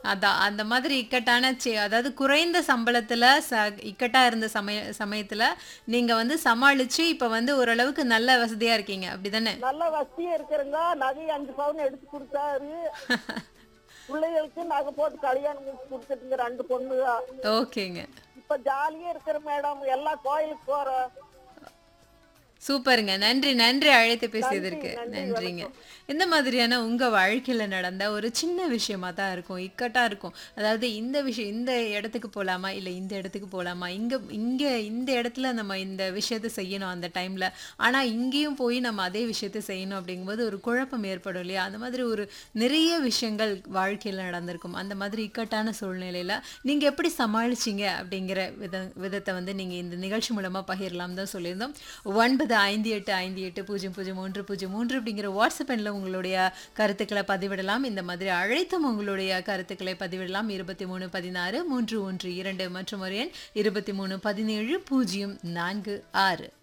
அதான் அந்த மாதிரி இக்கட்டான சே- அதாவது குறைந்த சம்பளத்துல ச இக்கட்டா இருந்த சமய சமயத்துல நீங்க வந்து சமாளிச்சு இப்ப வந்து ஓரளவுக்கு நல்ல வசதியா இருக்கீங்க அப்படிதானே நல்ல வசதியா இருக்கிறங்க நகை அஞ்சு பவுன் எடுத்து கொடுத்தாரு பிள்ளைகளுக்கு நகை போட்டு கல்யாணம் முடிச்சு கொடுத்துட்டுங்க ரெண்டு பொண்ணுங்க ஓகேங்க இப்ப ஜாலியா இருக்கிற மேடம் எல்லாம் கோயிலுக்கு போறோம் சூப்பருங்க நன்றி நன்றி அழைத்து பேசியதற்கு நன்றி, நன்றிங்க இந்த மாதிரியான உங்க வாழ்க்கையில நடந்த ஒரு சின்ன விஷயமா தான் இருக்கும் இக்கட்டா இருக்கும் அதாவது இந்த விஷயம் இந்த இடத்துக்கு போலாமா இல்ல இந்த இடத்துக்கு போலாமா இங்க இங்க இந்த இடத்துல நம்ம இந்த விஷயத்த செய்யணும் அந்த டைம்ல ஆனா இங்கேயும் போய் நம்ம அதே விஷயத்த செய்யணும் அப்படிங்கும்போது ஒரு குழப்பம் ஏற்படும் இல்லையா அந்த மாதிரி ஒரு நிறைய விஷயங்கள் வாழ்க்கையில நடந்திருக்கும் அந்த மாதிரி இக்கட்டான சூழ்நிலையில நீங்க எப்படி சமாளிச்சீங்க அப்படிங்கிற வித விதத்தை வந்து நீங்க இந்த நிகழ்ச்சி மூலமா பகிரலாம் தான் சொல்லியிருந்தோம் ஒன்பது ஐந்து எட்டு ஐந்து எட்டு பூஜ்ஜியம் பூஜ்ஜியம் மூன்று பூஜ்ஜியம் மூன்று அப்படிங்கிற வாட்ஸ்அப் எண்ணில் உங்களுடைய கருத்துக்களை பதிவிடலாம் இந்த மாதிரி அழைத்தும் உங்களுடைய கருத்துக்களை பதிவிடலாம் இருபத்தி மூணு பதினாறு மூன்று ஒன்று இரண்டு மற்றும் ஒரு எண் இருபத்தி மூணு பதினேழு பூஜ்ஜியம் நான்கு ஆறு